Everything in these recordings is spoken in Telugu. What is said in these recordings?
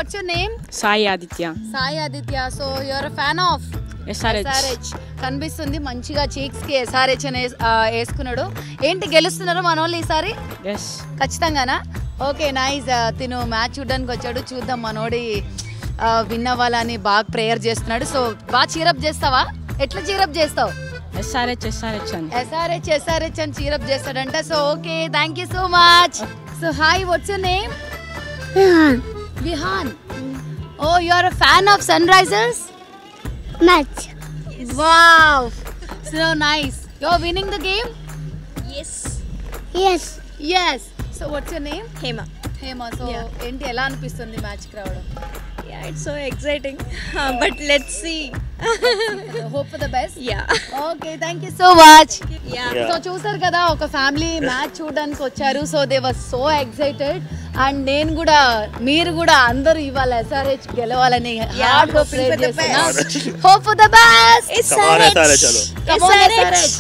Watts your name Sai Aditya Sai Aditya so your fan of SRH SRH కనిపిస్తుంది మంచిగా చీక్స్ కి ఎస్ఆర్హెచ్ అని వేస్- ఆ, వేసుకున్నాడు ఏంటి గెలుస్తున్నారు మన వాళ్ళు ఈసారి ఎస్ ఖచ్చితంగానా ఓకే నైస్ తిను మ్యాచ్ చూడడానికి వచ్చాడు చూద్దాం మనోడి విన్ అవ్వాలని బాగా ప్రేయర్ చేస్తున్నాడు సో బాగా చీరప్ చేస్తావా ఎట్లా చీరప్ చేస్తావు ఎస్ఆర్హెచ్ ఎస్ఆర్హెచ్ అని ఎస్ఆర్హెచ్ ఎస్ఆర్హెచ్ అని చీరప్ చేస్తాడంట so okay thank you so much so hi what's your name Vihaan oh you are a fan of Sunrisers Match. Wow so nice you are winning the game Yes. Yes so what's your name Hema. Hema so ఏంటి ఎలా అనిపిస్తుంది మ్యాచ్ కి రావడం Yeah, it's so exciting. Uh, but let's see. Hope for the best Yeah. Okay thank you so much Yeah. So చూసారు కదా ఒక ఫ్యామిలీ మ్యాచ్ చూడడానికి వచ్చారు so they was so excited and నేను కూడా మీరు కూడా అందరూ ఇవాళ ఎస్ఆర్హెచ్ గెలవాలని హార్డ్ గా ప్రే చేస్తున్నా hope for the best Come on, SRH, chalo. Come on, SRH.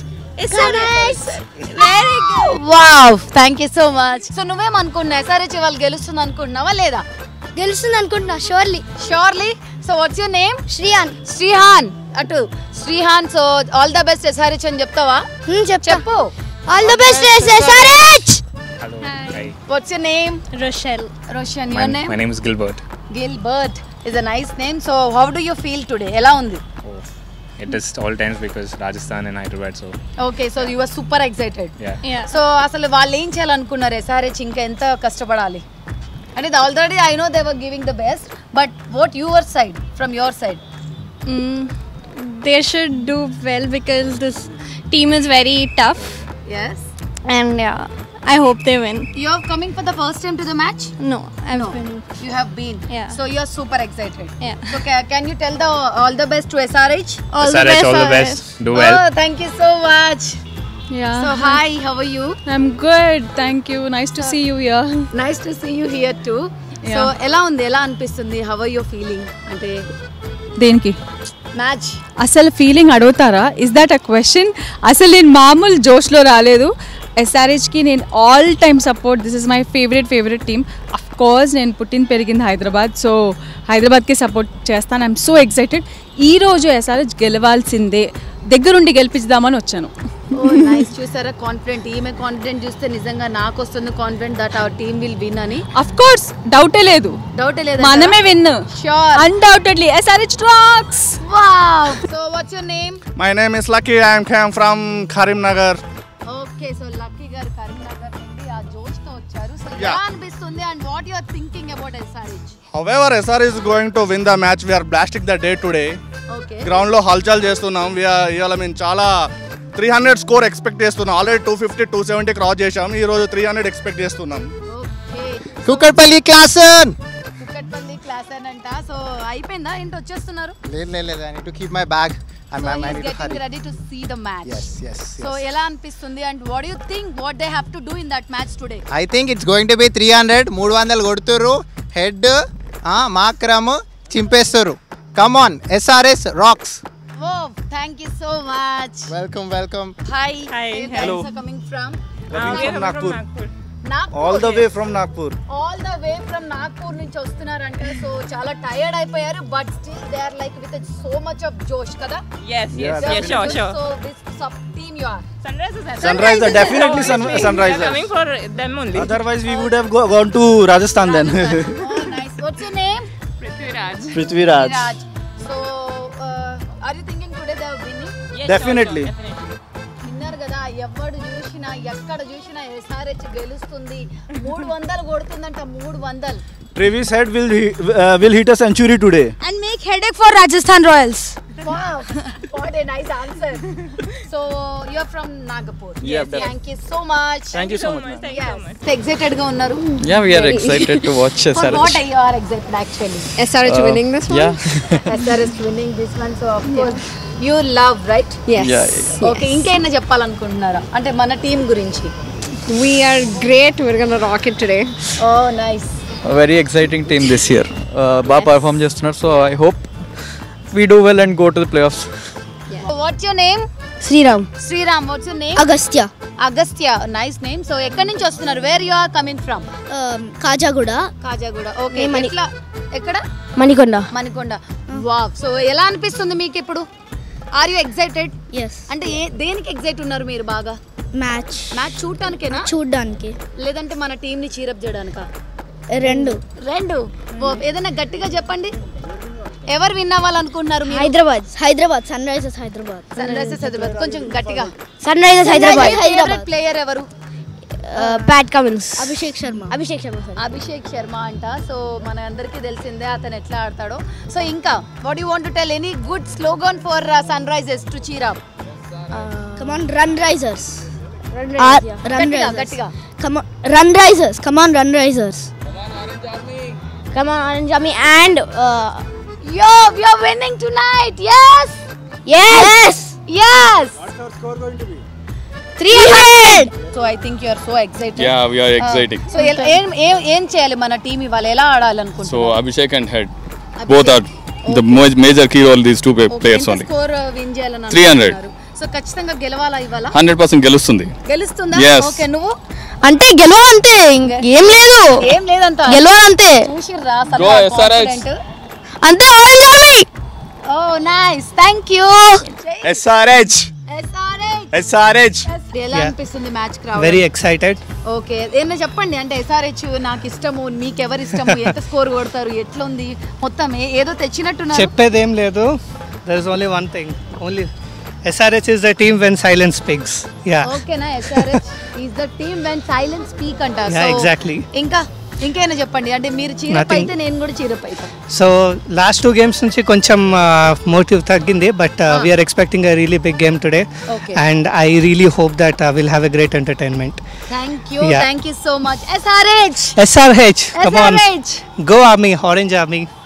SRH. Very good. Wow thank you so much so నువ్వేమనుకున్నా ఎస్ఆర్హెచ్ వాళ్ళు గెలుస్తుంది అనుకుంటున్నావా లేదా గెలుస్తుంది అనుకుంటున్నా surely surely so what's your name Shreyan Srihan అటు Srihan so all the best SRH అని చెప్తావా చెప్ చెప్పు all the best SRH Hello. Hi. What's your name Roshel Roshan My, your name my name is Gilbert. Gilbert is a nice name so how do you feel today ఎలా ఉంది Oh, it is all times because Rajasthan and Hyderabad. So okay so you are super excited yeah. So అసలు వాళ్ళు ఏం చేయాలనుకున్నారు ఎస్ఆర్హెచ్ ఇంకా ఎంత కష్టపడాలి అంటే already I know they were giving the best but what your side from your side Mm, they should do well because this team is very tough yes and yeah, I hope they win. You are coming for the first time to the match No, I've No. been. You have been. Yeah. So you are super excited. Yeah. So ca- can you tell the all the best to SRH? All the SRH, best. all the SRH. best. Do well. Oh, thank you so much. Yeah So hi, how are you? I'm good thank you nice to see you యర్ Nice to see you here too. So Yeah. ఎలా ఉంది ఎలా అనిపిస్తుంది హౌ ఆర్ యూ ఫీలింగ్ అంటే దేనికి మ్యాచ్ అసలు ఫీలింగ్ అడుగుతారా ఇస్ దట్ అ క్వశ్చన్ అసలు నేను మామూలు జోష్లో రాలేదు ఎస్ఆర్హెచ్కి నేను all time support this is my favourite favourite team of course నేను పుట్టిన పెరిగింది హైదరాబాద్ సో హైదరాబాద్కి సపోర్ట్ చేస్తాను ఐఎమ్ సో ఎక్సైటెడ్ ఈరోజు ఎస్ఆర్హెచ్ గెలవాల్సిందే దగ్గరుండి గెలిపించుదామని వచ్చాను ఓ నైస్ చూసారా కాన్ఫిడెంట్ ఈమె కాన్ఫిడెంట్ చూస్తే నిజంగా నాకు వస్తుంది confident that our team will win అని అఫ్ కోర్స్ డౌటే లేదు డౌట్ లేదు మనమే win Sure. Undoubtedly SRH rocks wow so what's your name My name is Lucky. I am came from Karimnagar. Okay so Lucky garu Karimnagar నుండి ఆ జోష్ తో వచ్చారు సో Yeah. ఎలా అనిపిస్తుంది and what you are thinking about SRH However, SR is going to win the match. We are blasting the day today. Okay ground లో హల్చల్ చేస్తున్నాం ఇవాళ మేము చాలా త్రీ హండ్రెడ్ స్కోర్ ఎక్స్పెక్ట్ చేస్తున్నాం already two fifty two seventy cross చేసాం ఈ రోజు త్రీ హండ్రెడ్ ఎక్స్పెక్ట్ చేస్తున్నాం okay Kukatpally Klaasen Kukatpally class అంట సో అయిపోయిందా ఏంటి వచ్చేస్తున్నారు లేదు లేదు లేదు I need to keep my bag and my mind to getting hurry ready to see the match yes yes so yes ఎలా అనిపిస్తుంది and what you think what they have to do in that match today I think it's going to be three hundred మూడు వందలు కొడుతుర్రు హెడ్ మాక్రమ్ చింపేస్తారు come on SRS rocks oh thank you so much welcome welcome hi Hi, hello coming from Nagpur. Nagpur All the way from Nagpur. All the way from Nagpur నుంచి వస్తున్నారంటే సో చాలా టైర్డ్ అయిపోయారు but still they are like with so much of josh కదా Yes, yes, yes, sure, sure. So this sub team you are Sunrise is at Sunriser, definitely sun- We are Sunriser. coming for them only. Otherwise, we would have go- gone to Rajasthan then. oh nice what's your name Prithviraj. Prithviraj. Viraj. so uh, are you thinking today they are winning Yes, Definitely. Sure, sure, definitely. విన్నారు కదా ఎవడు చూసినా ఎక్కడ చూసినా ఎస్ఆర్హెచ్ గెలుస్తుంది మూడు వందలు కొడుతుందంట మూడు వందలు Travis Head will uh, will hit a century today. And make headache for Rajasthan Royals Wow, what a nice answer. So you're from Nagpur. Yeah, Yes. Thank you so much. Thank you so much. Thank you so much. So excited గా ఉన్నారు. Yeah, we are excited to watch For SRH. what you are excited actually? SRH winning this Yeah. SRS winning this one, so of course you love, right? yes Yeah, Okay, ఇంకేమైనా చెప్పాలనుకుంటున్నారా అంటే మన టీం గురించి we are great we're gonna rock it today oh nice A very exciting team this year. Uh, బాగా పర్ఫామ్ చేస్తున్నారు so I hope we do well and go to the playoffs what's your name Sriram Sriram what's name Agastya Agastya nice name so ఎక్కడి నుంచి వస్తున్నారు where you are coming from Kajaguda Kajaguda okay నేను మణి- ఎట్లా ఎక్కడ మణికొండ మణికొండ వావ్ సో ఎలా అనిపిస్తుంది మీకు ఇప్పుడు ఆర్ యు ఎక్సైటెడ్ ఎస్ అంటే ఏ దేనికి ఎక్సైట్ ఉన్నారు మీరు బాగా మ్యాచ్ మ్యాచ్ చూడటానికేనా చూడ్డానికి లేదంటే మన టీం ని చీరప్ చేయడానికా రెండు రెండు ఓ, ఏదైనా గట్టిగా చెప్పండి ఎవరు విన్ అవ్వాలనుకుంటున్నారు మీరు Hyderabad Hyderabad Sunrisers Hyderabad Sunrisers Hyderabad కొంచెం గట్టిగా Sunrisers Hyderabad favourite player ఎవరు Pat Cummins Abhishek Sharma Abhishek Sharma sir Abhishek Sharma అంట సో మన అందరికీ తెలిసిందే అతను ఎట్లా ఆడతాడో సో ఇంకా what you want to tell any good slogan for Sunrisers to cheer up come on run risers run గట్టిగా, రైజర్స్ గట్టిగా. Come on run risers come on run risers come on orange army and యో వి are winning tonight yes yes yes three hundred so I think you are so excited Yeah, we are exciting. సో ఏం ఏం ఏం చేయాలి మన టీం ఇవాళ ఎలా ఆడాలనుకుంటున్నారు So Abhishek and Head, both are the mo- major key role. These two pa- players only. Score win చేయాలని 300. అనుకుంటున్నారు. సో ఖచ్చితంగా గెలవాలా ఇవాళ హండ్రెడ్ పర్సెంట్ గెలుస్తుంది గెలుస్తుందా Yes. ఓకే నువ్వు అంటే గెలువ అంతే ఇంక ఏం లేదు ఏం లేదంట గెలువ అంతే చూసిర్రా Go SRH. అంతే orange army oh nice thank you SRH. SRH. ఎలా అనిపిస్తుంది match crowd very excited okay ఏమన్నా చెప్పండి అంటే ఎస్ఆర్హెచ్ నాకు ఇష్టము మీకు ఎవరు ఇష్టము ఎంత స్కోర్ కొడతారు ఎట్లుంది మొత్తం ఏ- ఏదో తెచ్చినట్టున్నారు చెప్పేదేం లేదు there is only one thing only SRH is the team when silence speaks yeah ఓకేనా SRH is the team when silent speak అంట Yeah, So, exactly. ఇంకా ఇంకేనా చెప్పండి అంటే మీరు చీరప్ Nothing. అయితే నేను కూడా చీరప్ అవుతా సో లాస్ట్ టూ గేమ్స్ నుంచి కొంచెం మోటివ్ తగ్గింది but we're expecting a really big game today Okay. And I really hope that will have a great entertainment thank you Yeah. Thank you so much SRH SRH come on SRH. Go army orange army